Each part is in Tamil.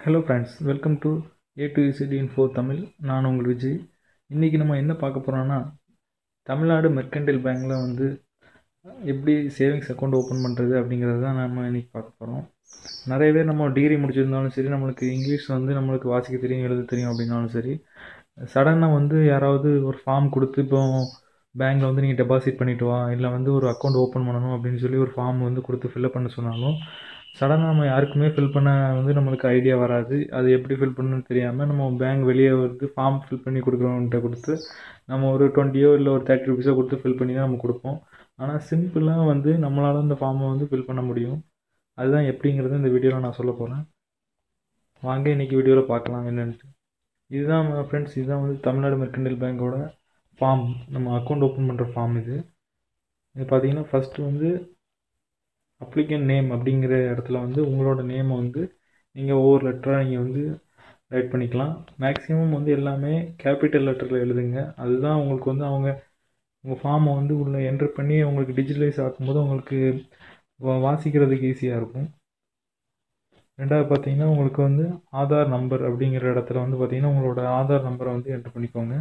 hello friends welcome to A to Z info Tamil நான் உங்கள் விஜய் இன்றைக்கி நம்ம என்ன பார்க்க போகிறோன்னா தமிழ்நாடு மெர்கண்டைல் பேங்க்கில் வந்து எப்படி சேவிங்ஸ் அக்கௌண்ட் ஓப்பன் பண்ணுறது அப்படிங்கிறது தான் நம்ம இன்றைக்கி பார்க்க போகிறோம் நிறைய பேர் நம்ம டிகிரி முடிச்சிருந்தாலும் சரி நம்மளுக்கு இங்கிலீஷ் வந்து நம்மளுக்கு வாசிக்க தெரியும் எழுத தெரியும் அப்படின்னாலும் சரி சடனாக வந்து யாராவது ஒரு ஃபார்ம் கொடுத்து இப்போ பேங்க்கில் வந்து நீங்கள் டெபாசிட் பண்ணிட்டு வா இல்லை வந்து ஒரு அக்கௌண்ட் ஓப்பன் பண்ணணும் அப்படின்னு சொல்லி ஒரு ஃபார்ம் வந்து கொடுத்து ஃபில்அப் பண்ண சொன்னாலும் சடனாக நம்ம யாருக்குமே ஃபில் பண்ண வந்து நம்மளுக்கு ஐடியா வராது அது எப்படி ஃபில் பண்ணணும்னு தெரியாமல் நம்ம பேங்க் வெளியே வந்து ஃபார்ம் ஃபில் பண்ணி கொடுக்குறவன்கிட்ட கொடுத்து நம்ம ஒரு டுவெண்ட்டியோ இல்லை ஒரு தேர்ட்டி ருபீஸோ கொடுத்து ஃபில் பண்ணி தான் நம்ம கொடுப்போம் ஆனால் சிம்பிளாக வந்து நம்மளால் அந்த ஃபார்மை வந்து ஃபில் பண்ண முடியும் அதுதான் எப்படிங்கிறத இந்த வீடியோவில் நான் சொல்ல போகிறேன் வாங்க இன்றைக்கி வீடியோவில் பார்க்கலாம் என்னென்ட்டு இதுதான் ஃப்ரெண்ட்ஸ் இதுதான் வந்து தமிழ்நாடு மெர்கண்டைல் பேங்க்கோட ஃபார்ம் நம்ம அக்கௌண்ட் ஓப்பன் பண்ணுற ஃபார்ம் இது இது பார்த்தீங்கன்னா ஃபஸ்ட்டு வந்து அப்ளிகன் நேம் அப்படிங்கிற இடத்துல வந்து உங்களோட நேமை வந்து நீங்கள் ஒவ்வொரு லெட்டராக நீங்கள் வந்து ரைட் பண்ணிக்கலாம் மேக்ஸிமம் வந்து எல்லாமே கேபிட்டல் லெட்டரில் எழுதுங்க அதுதான் உங்களுக்கு வந்து அவங்க உங்கள் ஃபார்மை வந்து உள்ளே என்ட்ரு பண்ணி உங்களுக்கு டிஜிட்டலைஸ் ஆக்கும்போது உங்களுக்கு வா- வாசிக்கிறதுக்கு ஈஸியாக இருக்கும் ரெண்டாவது பார்த்தீங்கன்னா உங்களுக்கு வந்து ஆதார் நம்பர் அப்படிங்கிற இடத்துல வந்து பார்த்தீங்கன்னா உங்களோட ஆதார் நம்பரை வந்து என்ட்ரு பண்ணிக்கோங்க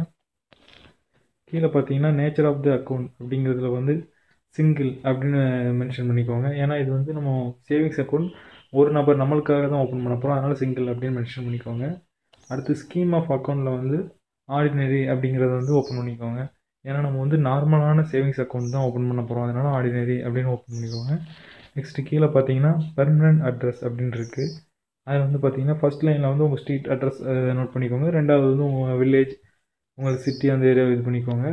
கீழே பார்த்தீங்கன்னா நேச்சர் ஆஃப் த அக்கௌண்ட் அப்படிங்கிறதுல வந்து சிங்கிள் அப்படின்னு மென்ஷன் பண்ணிக்கோங்க ஏன்னா இது வந்து நம்ம சேவிங்ஸ் அக்கௌண்ட் ஒரு நபர் நம்மளுக்காக தான் ஓப்பன் பண்ண போகிறோம் அதனால் சிங்கிள் அப்படின்னு மென்ஷன் பண்ணிக்கோங்க அடுத்து ஸ்கீம் ஆஃப் அக்கௌண்ட்டில் வந்து ஆர்டினரி அப்படிங்கிறத வந்து ஓப்பன் பண்ணிக்கோங்க ஏன்னா நம்ம வந்து நார்மலான சேவிங்ஸ் அக்கௌண்ட் தான் ஓப்பன் பண்ண போகிறோம் அதனால் ஆர்டினரி அப்படின்னு ஓப்பன் பண்ணிக்கோங்க நெக்ஸ்ட்டு கீழே பார்த்தீங்கன்னா பெர்மனன்ட் அட்ரஸ் அப்படின்னு இருக்குது அதில் வந்து பார்த்தீங்கன்னா ஃபர்ஸ்ட் லைனில் வந்து உங்கள் ஸ்ட்ரீட் அட்ரஸ் நோட் பண்ணிக்கோங்க ரெண்டாவது வந்து உங்கள் வில்லேஜ் உங்கள் சிட்டி அந்த ஏரியா இது பண்ணிக்கோங்க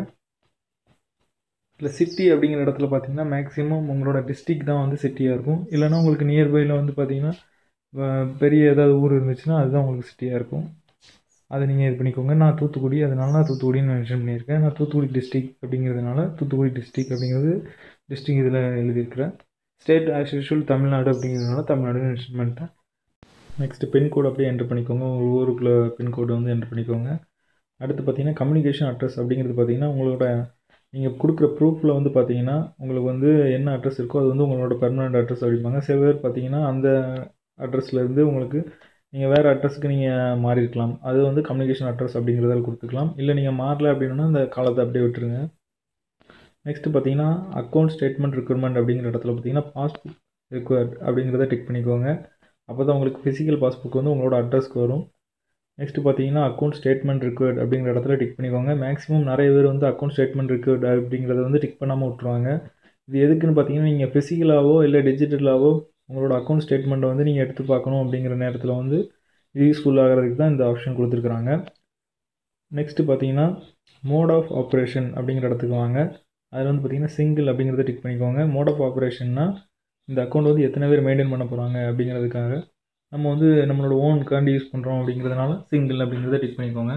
இல்லை சிட்டி அப்படிங்கிற இடத்துல பார்த்தீங்கன்னா மேக்ஸிமம் உங்களோட டிஸ்ட்ரிக் தான் வந்து சிட்டியாக இருக்கும் இல்லைன்னா உங்களுக்கு நியர்பையில் வந்து பார்த்தீங்கன்னா அஹ், பெரிய ஏதாவது ஊர் இருந்துச்சுன்னா அதுதான் உங்களுக்கு சிட்டியாக இருக்கும் அதை நீங்கள் இது பண்ணிக்கோங்க நான் தூத்துக்குடி அதனால நான் தூத்துக்குடின்னு மென்ஷன் பண்ணியிருக்கேன் நான் தூத்துக்குடி டிஸ்ட்ரிக் அப்படிங்கிறதுனால தூத்துக்குடி டிஸ்ட்ரிக் அப்படிங்கிறது டிஸ்ட்ரிக் இதில் எழுதியிருக்கிறேன் ஸ்டேட் ஆஸ் யூஷுவல் தமிழ்நாடு அப்படிங்கிறதுனால தமிழ்நாடுன்னு மென்ஷன் பண்ணிட்டேன் நெக்ஸ்ட்டு பின்கோடு அப்படியே என்ட்ரு பண்ணிக்கோங்க உங்கள் ஊருக்குள்ள பின்கோடு வந்து என்ட்ரு பண்ணிக்கோங்க அடுத்து பார்த்தீங்கன்னா கம்யூனிகேஷன் அட்ரஸ் அப்படிங்கிறது பார்த்தீங்கன்னா உங்களோட நீங்கள் கொடுக்குற ப்ரூஃபில் வந்து பார்த்தீங்கன்னா உங்களுக்கு வந்து என்ன அட்ரஸ் இருக்கோ அது வந்து உங்களோட பெர்மனண்ட் அட்ரஸ் அப்படிம்பாங்க சில பேர் பார்த்தீங்கன்னா அந்த அட்ரஸ்ல இருந்து உங்களுக்கு நீங்கள் வேறு அட்ரஸ்க்கு நீங்கள் மாறி இருக்கலாம் அது வந்து கம்யூனிகேஷன் அட்ரஸ் அப்படிங்கிறதால கொடுத்துக்கலாம் இல்லை நீங்கள் மாறல அப்படின்னா அந்த காலத்தை அப்படியே விட்டுருங்க நெக்ஸ்ட்டு பார்த்தீங்கன்னா அக்கௌண்ட் ஸ்டேட்மெண்ட் ரெக்யர்மெண்ட் அப்படிங்கிற இடத்துல பார்த்தீங்கன்னா பாஸ்புக் ரெக்வயர்ட் அப்படிங்கிறத டிக் பண்ணிக்கோங்க அப்போ தான் உங்களுக்கு ஃபிசிக்கல் பாஸ்புக் வந்து உங்களோட அட்ரஸ்க்கு வரும் நெக்ஸ்ட்டு பார்த்தீங்கன்னா அக்கௌண்ட் ஸ்டேட்மெண்ட் ரிக்வயர்ட் அப்படிங்கிற இடத்துல டிக் பண்ணிக்கோங்க மேக்ஸிமம் நிறைய பேர் வந்து அக்கௌண்ட் ஸ்டேட்மெண்ட் ரிக்வயர்ட் அப்படிங்கிறத வந்து டிக் பண்ணாமல் விட்ருவாங்க இது எதுக்குன்னு பார்த்தீங்கன்னா நீங்கள் ஃபிசிக்கலாவோ இல்லை டிஜிட்டலாவோ உங்களோட அக்கௌண்ட் ஸ்டேட்மெண்ட்டை வந்து நீங்கள் எடுத்து பார்க்கணும் அப்படிங்கிற நேரத்தில் வந்து இது யூஸ்ஃபுல் ஆகிறதுக்கு தான் இந்த ஆப்ஷன் கொடுத்துருக்குறாங்க நெக்ஸ்ட்டு பார்த்தீங்கன்னா மோட் ஆஃப் ஆப்ரேஷன் அப்படிங்கிற இடத்துக்கு வாங்க அதில் வந்து பார்த்தீங்கன்னா சிங்கிள் அப்படிங்கிறத டிக் பண்ணிக்கோங்க மோட் ஆஃப் ஆப்ரேஷன்னா இந்த அக்கௌண்ட் வந்து எத்தனை பேர் மெயின்டைன் பண்ண போகிறாங்க அப்படிங்கிறதுக்காக நம்ம வந்து நம்மளோட ஓனுக்காண்டி யூஸ் பண்ணுறோம் அப்படிங்கிறதுனால சிங்கிள் அப்படிங்கிறத டிக் பண்ணிக்கோங்க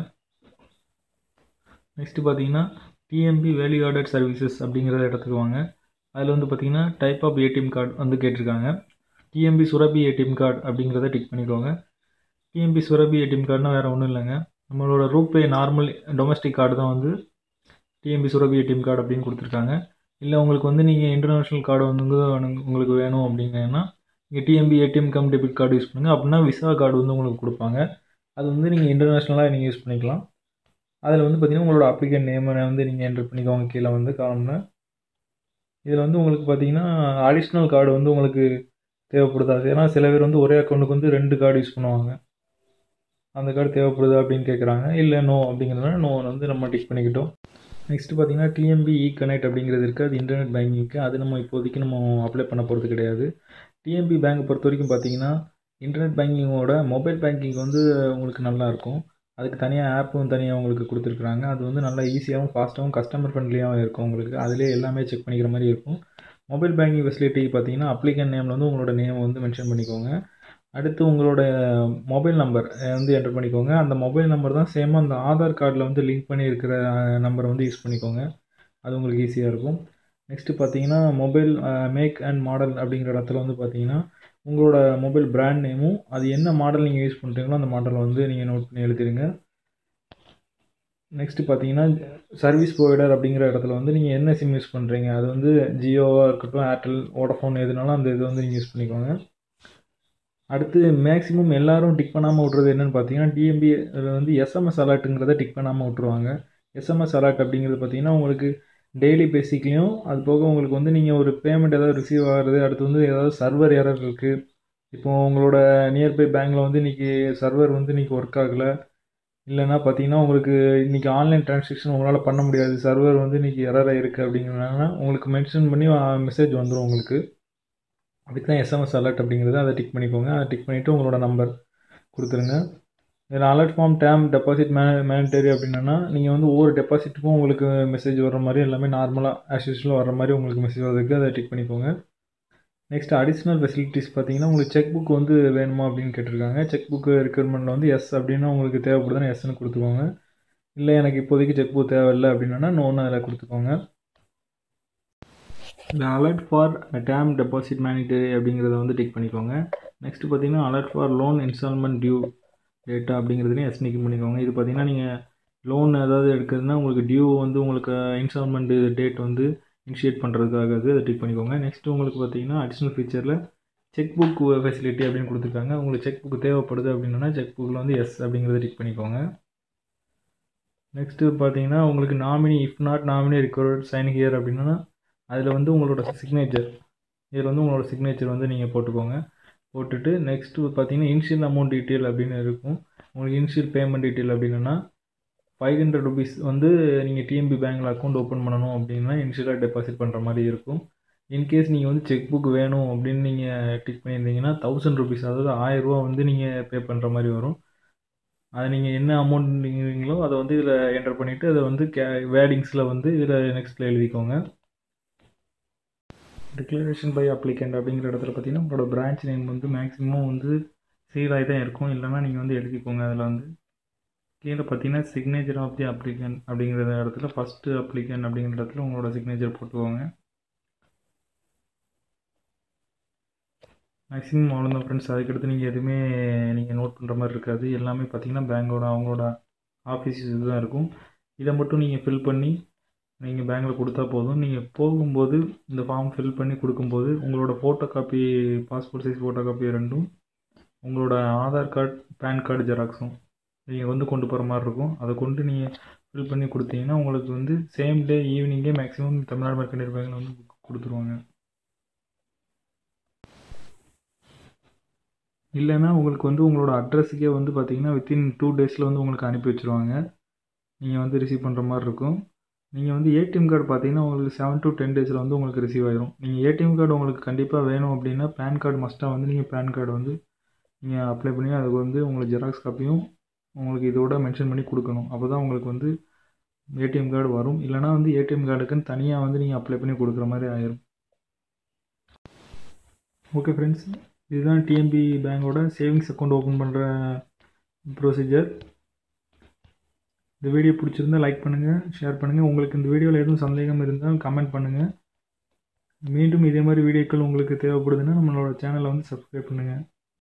நெக்ஸ்ட்டு பார்த்தீங்கன்னா டிஎம்பி வேல்யூ ஆடட் சர்வீசஸ் அப்படிங்கிற இடத்துக்கு வாங்க அதில் வந்து பார்த்தீங்கன்னா டைப் ஆஃப் ஏடிஎம் கார்டு வந்து கேட்டிருக்காங்க டிஎம்பி சுரபி ஏடிஎம் கார்டு அப்படிங்கிறத டிக் பண்ணிக்கோங்க டிஎம்பி சுரபி ஏடிஎம் கார்டுனா வேறு ஒன்றும் இல்லைங்க நம்மளோட ரூபே நார்மல் டொமஸ்டிக் கார்டு தான் வந்து டிஎம்பி சுரபி ஏடிஎம் கார்டு அப்படின்னு கொடுத்துருக்காங்க இல்லை உங்களுக்கு வந்து நீங்கள் இன்டர்நேஷ்னல் கார்டு வந்து உங்க- உங்களுக்கு வேணும் அப்படிங்கன்னா நீங்கள் TMB ATM cum debit card use பண்ணுங்கள் அப்படின்னா விசா கார்டு வந்து உங்களுக்கு கொடுப்பாங்க அது வந்து நீங்கள் இன்டர்நேஷ்னலாக நீங்கள் யூஸ் பண்ணிக்கலாம் அதில் வந்து பார்த்தீங்கன்னா உங்களோட அப்ளிகேட் நேமை வந்து நீங்கள் என்ட்ரு பண்ணிக்கோங்க கீழே வந்து காலம்னு இதில் வந்து உங்களுக்கு பார்த்தீங்கன்னா அடிஷ்னல் கார்டு வந்து உங்களுக்கு தேவைப்படுதா ஏன்னா சில பேர் வந்து ஒரே அக்கௌண்ட்டுக்கு வந்து ரெண்டு கார்டு யூஸ் பண்ணுவாங்க அந்த கார்டு தேவைப்படுதா அப்படின்னு கேட்குறாங்க இல்லை நோ அப்படிங்கிறதுனால நோ வந்து நம்ம டிக் பண்ணிக்கிட்டோம் நெக்ஸ்ட்டு பார்த்தீங்கன்னா டிஎம்பி இ கனெக்ட் அப்படிங்கிறது இருக்குது அது இன்டர்நெட் பேங்கிங்க்கு அது நம்ம இப்போதைக்கு நம்ம அப்ளை பண்ண போகிறது கிடையாது டிஎம்பி பேங்க் பொறுத்த வரைக்கும் பார்த்தீங்கன்னா இன்டர்நெட் பேங்கிங்கோட மொபைல் பேங்கிங் வந்து உங்களுக்கு நல்லா இருக்கும் அதுக்கு தனியாக ஆப்பும் தனியாக உங்களுக்கு கொடுத்துருக்குறாங்க அது வந்து நல்லா ஈஸியாகவும் ஃபாஸ்ட்டாகவும் கஸ்டமர் ஃப்ரெண்ட்லியாகவும் இருக்கும் உங்களுக்கு அதிலே எல்லாமே செக் பண்ணிக்கிற மாதிரி இருக்கும் மொபைல் பேங்கிங் ஃபெசிலிட்டி பார்த்தீங்கன்னா அப்ளிகன் நேமில் வந்து உங்களோட நேமை வந்து மென்ஷன் பண்ணிக்கோங்க அடுத்து உங்களோட மொபைல் நம்பர் வந்து என்டர் பண்ணிக்கோங்க அந்த மொபைல் நம்பர் தான் சேமாக அந்த ஆதார் கார்டில் வந்து லிங்க் பண்ணியிருக்கிற நம்பரை வந்து யூஸ் பண்ணிக்கோங்க அது உங்களுக்கு ஈஸியாக இருக்கும் நெக்ஸ்ட்டு பார்த்தீங்கன்னா மொபைல் மேக் அண்ட் மாடல் அப்படிங்கிற இடத்துல வந்து பார்த்தீங்கன்னா உங்களோட மொபைல் பிராண்ட் நேமும் அது என்ன மாடல் நீங்கள் யூஸ் பண்ணுறீங்களோ அந்த மாடலை வந்து நீங்கள் நோட் பண்ணி எழுதிடுங்க நெக்ஸ்ட்டு பார்த்தீங்கன்னா சர்வீஸ் ப்ரொவைடர் அப்படிங்கிற இடத்துல வந்து நீங்கள் என்ன சிம் யூஸ் பண்ணுறீங்க அது வந்து ஜியோவாக இருக்கட்டும் ஏர்டெல் வோடஃபோன் எதுனாலும் அந்த இது வந்து நீங்கள் யூஸ் பண்ணிக்கோங்க அடுத்து மேக்ஸிமம் எல்லாரும் டிக் பண்ணாமல் விட்றது என்னென்னு பார்த்தீங்கன்னா டிஎம்பி அதில் வந்து எஸ்எம்எஸ் அலர்ட்டுங்கிறத டிக் பண்ணாமல் விட்ருவாங்க எஸ்எம்எஸ் அலர்ட் அப்படிங்கிறது பார்த்தீங்கன்னா உங்களுக்கு டெய்லி பேசிக்லேயும் அது போக உங்களுக்கு வந்து நீங்கள் ஒரு பேமெண்ட் ஏதாவது ரிசீவ் ஆகிறது அடுத்து வந்து ஏதாவது சர்வர் எரர் இருக்குது இப்போ உங்களோட நியர்பை பேங்க்கில் வந்து இன்றைக்கி சர்வர் வந்து இன்றைக்கி ஒர்க் ஆகலை இல்லைன்னா பார்த்தீங்கன்னா உங்களுக்கு இன்றைக்கி ஆன்லைன் ட்ரான்சாக்ஷன் உங்களால் பண்ண முடியாது சர்வர் வந்து இன்றைக்கி எரராக இருக்குது அப்படிங்கிறனால உங்களுக்கு மென்ஷன் பண்ணி மெசேஜ் வந்துடும் உங்களுக்கு அதுக்கு தான் எஸ்எம்எஸ் அலர்ட் அப்படிங்கிறது அதை டிக் பண்ணிக்கோங்க அதை டிக் பண்ணிவிட்டு உங்களோட நம்பர் கொடுத்துருங்க இதில் அலர்ட் ஃபார்ம் டேம் டெபாசிட் மே மேனிட்டரி அப்படின்னா நீங்கள் வந்து ஒவ்வொரு டெபாசிட்டுக்கும் உங்களுக்கு மெசேஜ் வர மாதிரி எல்லாமே நார்மலாக ஆஸ் யூஸ்வலாக வர மாதிரி உங்களுக்கு மெசேஜ் வரதுக்கு அதை டிக் பண்ணிக்கோங்க நெக்ஸ்ட் அடிஷ்னல் ஃபெசிலிட்டிஸ் பார்த்தீங்கன்னா உங்களுக்கு செக் புக் வந்து வேணுமா அப்படின்னு கேட்டிருக்காங்க செக் புக் ரெக்யர்மெண்ட்டில் வந்து எஸ் அப்படின்னா உங்களுக்கு தேவைப்படுதுன்னா எஸ்ன்னு கொடுத்துக்கோங்க இல்லை எனக்கு இப்போதைக்கு செக் புக் தேவையில்லை அப்படின்னா நோன்னு அதில் கொடுத்துக்கோங்க இந்த அலர்ட் ஃபார் டேம் டெபாசிட் மேனிட்டரி அப்படிங்கிறத வந்து டிக் பண்ணிக்கோங்க நெக்ஸ்ட் பார்த்தீங்கன்னா alert for loan instalment due data அப்படிங்கிறதுலையும் எஸ் நிக் பண்ணிக்கோங்க இது பார்த்தீங்கன்னா நீங்கள் லோன் ஏதாவது எடுக்கிறதுனா உங்களுக்கு டியூ வந்து உங்களுக்கு இன்ஸ்டால்மெண்ட் டேட் வந்து இனிஷியேட் பண்ணுறதுக்காக அதை டிக் பண்ணிக்கோங்க நெக்ஸ்ட் உங்களுக்கு பார்த்தீங்கன்னா அடிஷ்னல் ஃபீச்சரில் செக் புக் ஃபெசிலிட்டி அப்படின்னு கொடுத்துருக்காங்க உங்களுக்கு செக் புக் தேவைப்படுது அப்படின்னா செக் புக்கில் வந்து எஸ் அப்படிங்கிறத டிக் பண்ணிக்கோங்க நெக்ஸ்ட்டு பார்த்தீங்கன்னா உங்களுக்கு nominee if not nominee required sign here அப்படின்னா அதில் வந்து உங்களோட சிக்னேச்சர் இதில் வந்து உங்களோட சிக்னேச்சர் வந்து நீங்கள் போட்டுக்கோங்க போட்டுட்டு நெக்ஸ்ட்டு பார்த்தீங்கன்னா இனிஷியல் அமௌண்ட் டீட்டெயில் அப்படின்னு இருக்கும் உங்களுக்கு இனிஷியல் பேமெண்ட் டீட்டெயில் அப்படின்னா ஃபைவ் ஹண்ட்ரட் ருபீஸ் வந்து நீங்கள் டிஎம்பி பேங்க்கில் அக்கௌண்ட் ஓப்பன் பண்ணணும் அப்படின்னா இனிஷியலாக டெபாசிட் பண்ணுற மாதிரி இருக்கும் இன்கேஸ் நீங்கள் வந்து செக் புக் வேணும் அப்படின்னு நீங்கள் டிக் பண்ணியிருந்தீங்கன்னா தௌசண்ட் ருபீஸ் அதாவது ஆயிரரூவா வந்து நீங்கள் பே பண்ணுற மாதிரி வரும் அதை நீங்கள் என்ன அமௌண்ட் நீங்களோ அதை வந்து இதில் என்டர் பண்ணிவிட்டு அதை வந்து கே வேடிங்ஸில் வந்து இதில் நெக்ஸ்ட்டில் எழுதிக்கோங்க டிக்ளரேஷன் பை அப்ளிகண்ட் அப்படிங்கிற இடத்துல பார்த்தீங்கன்னா உங்களோட பிரான்ச் நேம் வந்து மேக்ஸிமம் வந்து சீலாகி தான் இருக்கும் இல்லைனா நீங்கள் வந்து எழுதிக்கோங்க அதில் வந்து கீழே பார்த்தீங்கன்னா சிக்னேச்சர் ஆஃப் தி அப்ளிகன் அப்படிங்கிற இடத்துல ஃபஸ்ட்டு அப்ளிகன் அப்படிங்கிற இடத்துல உங்களோட சிக்னேச்சர் போட்டுக்கோங்க மேக்ஸிமம் அவ்வளோதான் ஃப்ரெண்ட்ஸ் அதுக்கடுத்து நீங்கள் எதுவுமே நீங்கள் நோட் பண்ணுற மாதிரி இருக்காது எல்லாமே பார்த்தீங்கன்னா பேங்கோட அவங்களோட ஆஃபீஸ் இது தான் இருக்கும் இதை மட்டும் நீங்கள் ஃபில் பண்ணி நீங்கள் பேங்கில் கொடுத்தா போதும் நீங்கள் போகும்போது இந்த ஃபார்ம் ஃபில் பண்ணி கொடுக்கும்போது உங்களோட photo copy passport size photo copy ரெண்டும் உங்களோட ஆதார் கார்டு பேன் கார்டு ஜெராக்ஸும் நீங்கள் வந்து கொண்டு போகிற மாதிரி இருக்கும் அதை கொண்டு நீங்கள் ஃபில் பண்ணி கொடுத்தீங்கன்னா உங்களுக்கு வந்து சேம் டே ஈவினிங்கே மேக்ஸிமம் தமிழ்நாடு மெர்கனைல் பேங்கில் வந்து கொடுத்துருவாங்க இல்லைன்னா உங்களுக்கு வந்து உங்களோட அட்ரஸுக்கே வந்து பார்த்தீங்கன்னா வித்தின் டூ டேஸில் வந்து உங்களுக்கு அனுப்பி வச்சுருவாங்க நீங்கள் வந்து ரிசீவ் பண்ணுற மாதிரி இருக்கும் நீங்கள் வந்து ஏடிஎம் கார்டு பார்த்தீங்கன்னா உங்களுக்கு செவன் டு டென் டேஸில் வந்து உங்களுக்கு ரிசீவ் ஆயிரும் நீங்கள் ஏடிஎம் கார்டு உங்களுக்கு கண்டிப்பாக வேணும் அப்படின்னா பேன் கார்டு மஸ்ட்டாக வந்து நீங்கள் பேன் கார்டு வந்து நீங்கள் அப்ளை பண்ணி அதுக்கு வந்து உங்களுக்கு ஜெராக்ஸ் காப்பியும் உங்களுக்கு இதோட மென்ஷன் பண்ணி கொடுக்கணும் அப்போ தான் உங்களுக்கு வந்து ஏடிஎம் கார்டு வரும் இல்லைனா வந்து ஏடிஎம் கார்டுக்குன்னு தனியாக வந்து நீங்கள் அப்ளை பண்ணி கொடுக்குற மாதிரி ஆயிரும் ஓகே ஃப்ரெண்ட்ஸ் இதுதான் டிஎம்பி பேங்கோட சேவிங்ஸ் அக்கௌண்ட் ஓப்பன் பண்ணுற ப்ரொசீஜர் இந்த வீடியோ பிடிச்சிருந்தா லைக் பண்ணுங்கள் ஷேர் பண்ணுங்கள் உங்களுக்கு இந்த வீடியோவில் எதுவும் சந்தேகம் இருந்தால் கமெண்ட் பண்ணுங்கள் மீண்டும் இதே மாதிரி வீடியோக்கள் உங்களுக்கு தேவைப்படுதுன்னா நம்மளோட சேனலை வந்து சப்ஸ்கிரைப் பண்ணுங்கள்